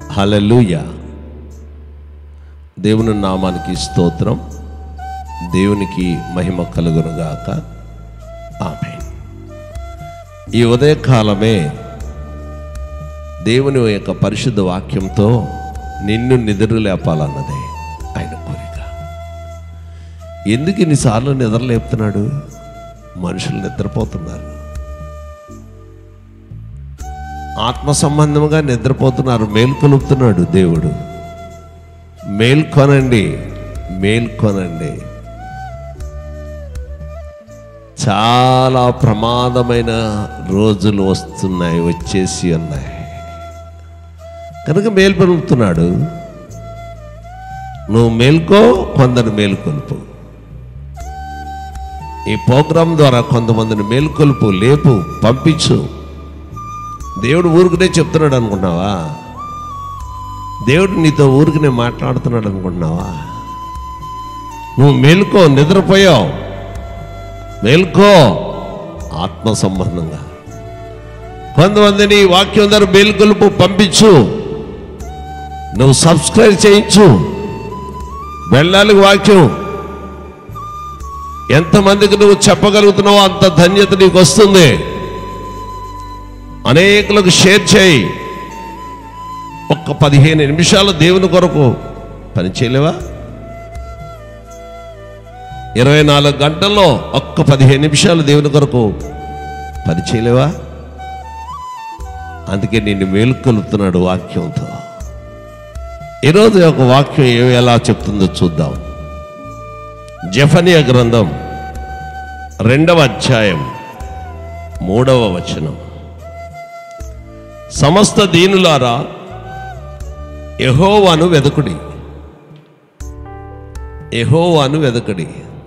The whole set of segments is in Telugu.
హలలుయ దేవుని నామానికి స్తోత్రం దేవునికి మహిమ కలుగునుగాక ఆమె ఈ ఉదయకాలమే దేవుని యొక్క పరిశుద్ధ వాక్యంతో నిన్ను నిద్ర లేపాలన్నదే ఆయన కోరిక ఎందుకు ఇన్నిసార్లు నిద్ర లేపుతున్నాడు మనుషులు నిద్రపోతున్నారు ఆత్మ సంబంధముగా నిద్రపోతున్నారు మేల్కొలుపుతున్నాడు దేవుడు మేల్కొనండి మేల్కొనండి చాలా ప్రమాదమైన రోజులు వస్తున్నాయి వచ్చేసి ఉన్నాయి కనుక మేల్కొలుపుతున్నాడు నువ్వు మేల్కో కొందరు మేల్కొలుపు ఈ ప్రోగ్రాం ద్వారా కొంతమందిని మేల్కొలుపు లేపు పంపించు దేవుడు ఊరికనే చెప్తున్నాడు అనుకున్నావా దేవుడు నీతో ఊరికనే మాట్లాడుతున్నాడు అనుకుంటున్నావా నువ్వు మేల్కో నిద్రపోయావు మేల్కో ఆత్మ సంబంధంగా కొంతమందిని ఈ వాక్యం ద్వారా మేల్కొలుపు పంపించు నువ్వు సబ్స్క్రైబ్ చేయించు వెళ్ళాలి వాక్యం ఎంతమందికి నువ్వు చెప్పగలుగుతున్నావో అంత ధన్యత నీకు వస్తుంది అనేకులకు షేర్ చేయి ఒక్క పదిహేను నిమిషాలు దేవుని కొరకు పని చేయలేవా ఇరవై నాలుగు గంటల్లో ఒక్క పదిహేను నిమిషాలు దేవుని కొరకు పని చేయలేవా అందుకే నిన్ను మేలుకొలుపుతున్నాడు వాక్యంతో ఈరోజు ఒక వాక్యం ఏ- ఎలా చెప్తుందో చూద్దాం జఫనియా గ్రంథం రెండవ అధ్యాయం మూడవ వచనం సమస్త దీనులారా యహోవాను వెదకుడి యహోవాను వెదకుడి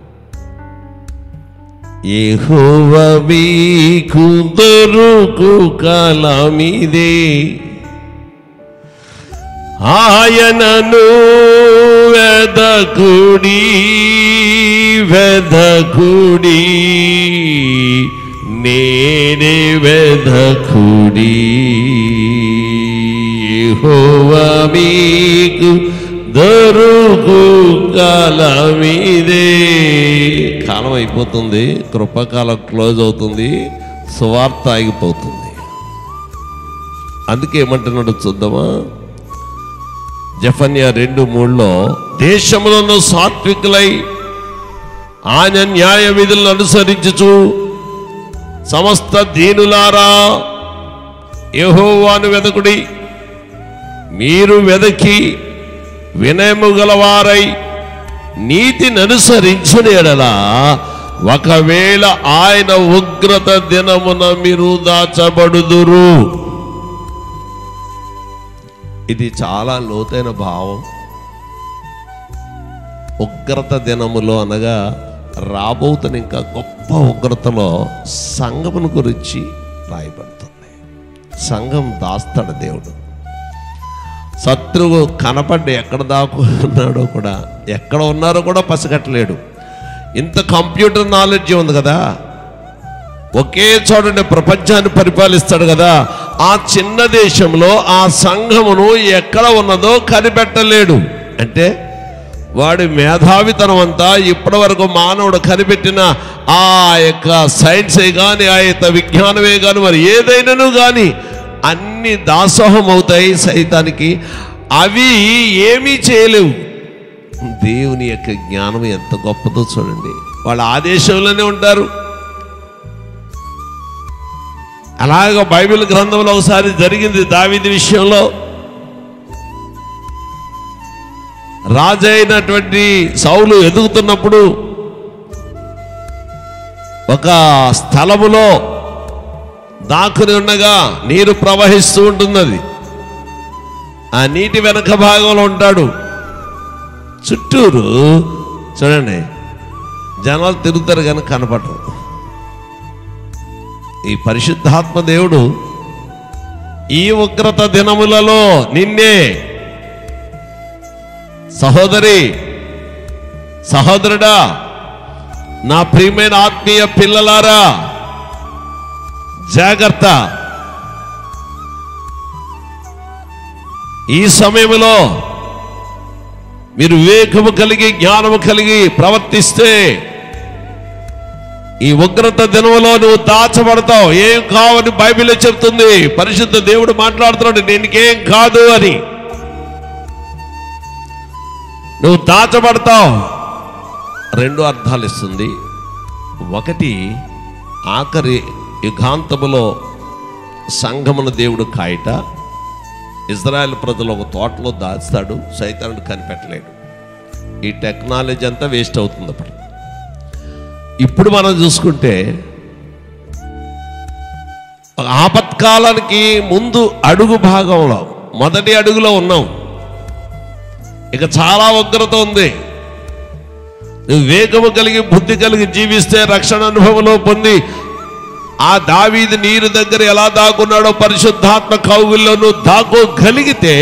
యెహోవ మీకు దొరుకు కాలమిదే ఆయనను వెదకుడి వెదకుడి నేనే వెదకుడి యెహోవా మీకు దొరుకు కాలమిదే కాలం అయిపోతుంది కృపకాలం క్లోజ్ అవుతుంది సువార్త ఆగిపోతుంది అందుకే ఏమంటున్నాడు చూద్దామా జఫన్యా రెండు మూడులో దేశములను సాత్వికులై ఆయన న్యాయ విధులను అనుసరించుచు సమస్త దీనులారా యెహోవాను వెదకుడి మీరు వెదకి వినయము గలవారై నీతిని అనుసరించిన ఎడల ఒకవేళ ఆయన ఉగ్రత దినమున మీరు దాచబడుదురు ఇది చాలా లోతైన భావం ఉగ్రత దినములో అనగా రాబోతున్న ఇంకా గొప్ప ఉగ్రతలో సంఘమును గురించి రాయబడుతుంది సంఘం దాస్తాడు దేవుడు శత్రువు కనపడ్డ ఎక్కడ దాక్కున్నాడో కూడా ఎక్కడ ఉన్నారో కూడా పసిగట్టలేడు ఇంత కంప్యూటర్ నాలెడ్జ్ ఉంది కదా ఒకే చోటనే ప్రపంచాన్ని పరిపాలిస్తాడు కదా ఆ చిన్న దేశంలో ఆ సంఘమును ఎక్కడ ఉన్నదో కనిపెట్టలేడు అంటే వాడి మేధావితనం అంతా ఇప్పటి వరకు మానవుడు కనిపెట్టిన ఆ యొక్క సైన్సే కానీ ఆ యొక్క విజ్ఞానమే కానీ మరి ఏదైనాను కానీ అన్ని దాసోహం అవుతాయి సైతానికి అవి ఏమీ చేయలేవు దేవుని యొక్క జ్ఞానం ఎంత గొప్పదో చూడండి వాళ్ళు ఆ దేశంలోనే ఉంటారు అలాగ బైబిల్ గ్రంథంలో ఒకసారి జరిగింది దావిది విషయంలో రాజైనటువంటి సౌలు ఎదుగుతున్నప్పుడు ఒక స్థలములో దాక్కుని ఉండగా నీరు ప్రవహిస్తూ ఉంటున్నది ఆ నీటి వెనక భాగంలో ఉంటాడు చుట్టూరు చూడండి జనాలు తిరుగుతారు కానీ కనపడరు ఈ పరిశుద్ధాత్మ దేవుడు ఈ ఉగ్రత దినములలో నిన్నే సహోదరి సహోదరుడా నా ప్రియమైన ఆత్మీయ పిల్లలారా జాగ్రత్త ఈ సమయంలో మీరు వివేకము కలిగి జ్ఞానము కలిగి ప్రవర్తిస్తే ఈ ఉగ్రత దినములో నువ్వు దాచబడతావు ఏం కావని బైబిల్లో చెప్తుంది పరిశుద్ధ దేవుడు మాట్లాడుతున్నాడు నేనుకేం కాదు అని నువ్వు దాచబడతావు రెండు అర్థాలు ఇస్తుంది ఒకటి ఆఖరి యుగాంతములో సంఘమున దేవుడు కాయట ఇజ్రాయెల్ ప్రజలు ఒక తోటలో దాస్తాడు సైతానుడు కనిపెట్టలేడు ఈ టెక్నాలజీ అంతా వేస్ట్ అవుతుంది అప్పుడు ఇప్పుడు మనం చూసుకుంటే ఆపత్కాలానికి ముందు అడుగు భాగంలో మొదటి అడుగులో ఉన్నాం ఇక చాలా ఉగ్రత ఉంది నువ్వు వేగము కలిగి బుద్ధి కలిగి జీవిస్తే రక్షణ అనుభవంలో పొంది ఆ దావీది నీరు దగ్గర ఎలా దాక్కున్నాడో పరిశుద్ధాత్మ కౌగుల్లో నువ్వు దాక్కోగలిగితే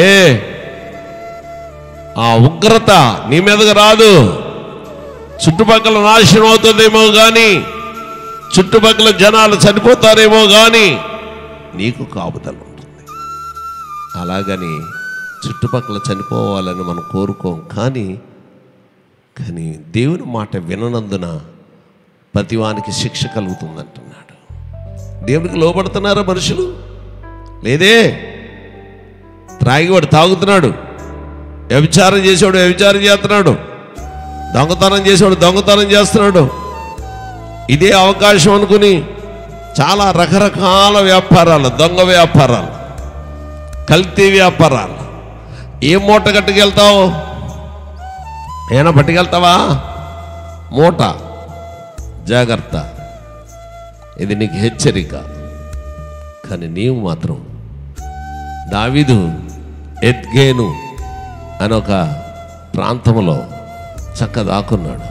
ఆ ఉగ్రత నీ మీదకి రాదు చుట్టుపక్కల నాశనం అవుతుందేమో కానీ చుట్టుపక్కల జనాలు చనిపోతారేమో కానీ నీకు కాపుదల ఉంటుంది అలాగని చుట్టుపక్కల చనిపోవాలని మనం కోరుకోం కానీ కానీ దేవుని మాట విననందున ప్రతివానికి శిక్ష కలుగుతుందంటున్నాడు దేవుడికి లోపడుతున్నారా మనుషులు లేదే త్రాగివాడు తాగుతున్నాడు వ్యభిచారం చేసేవాడు వ్యభిచారం చేస్తున్నాడు దొంగతనం చేసేవాడు దొంగతనం చేస్తున్నాడు ఇదే అవకాశం అనుకుని చాలా రకరకాల వ్యాపారాలు దొంగ వ్యాపారాలు కల్తీ వ్యాపారాలు ఏ మూట కట్టుకెళ్తావు ఏమైనా పట్టుకెళ్తావా మూట జాగ్రత్త ఇది నీకు హెచ్చరిక కానీ నీవు మాత్రం దావీదు ఎద్గేను అని ఒక ప్రాంతంలో చక్క దాక్కున్నాడు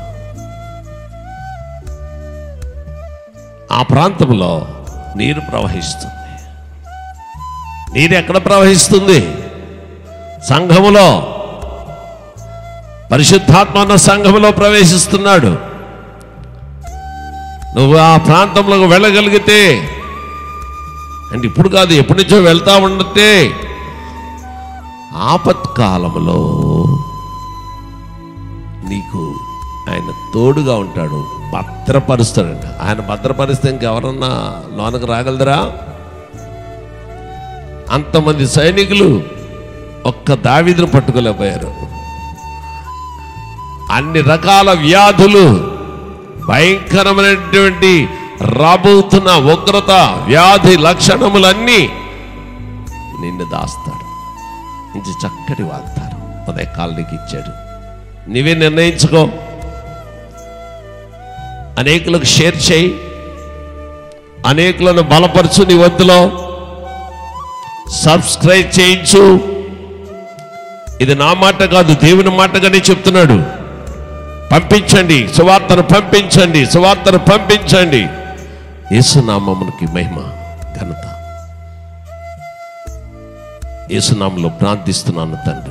ఆ ప్రాంతంలో నీరు ప్రవహిస్తుంది నీరు ఎక్కడ ప్రవహిస్తుంది సంఘములో పరిశుద్ధాత్మ అన్న సంఘములో ప్రవేశిస్తున్నాడు నువ్వు ఆ ప్రాంతంలోకి వెళ్ళగలిగితే అంటే ఇప్పుడు కాదు ఎప్పటి నుంచో వెళ్తా ఉండతే ఆపత్కాలంలో నీకు ఆయన తోడుగా ఉంటాడు భద్రపరుస్తాడంట ఆయన భద్రపరిస్తే ఇంకెవరన్నా లోనకు రాగలదురా అంతమంది సైనికులు ఒక్క దావీదును పట్టుకోలేకపోయారు అన్ని రకాల వ్యాధులు భయంకరమైనటువంటి రాబోతున్న ఉగ్రత వ్యాధి లక్షణములన్నీ నిన్ను దాస్తాడు నుంచి చక్కటి వాగ్దానం ఉదయకాలు నీకు ఇచ్చాడు నీవే నిర్ణయించుకో అనేకులకు షేర్ చేయి అనేకులను బలపరచు నీ వద్దులో సబ్స్క్రైబ్ చేయించు ఇది నా మాట కాదు దేవుని మాటగానే చెప్తున్నాడు పంపించండి సువార్తను పంపించండి సువార్తను పంపించండి యేసునామమునికి మహిమ ఘనత యేసునామంలో ప్రార్థిస్తున్నాను తండ్రి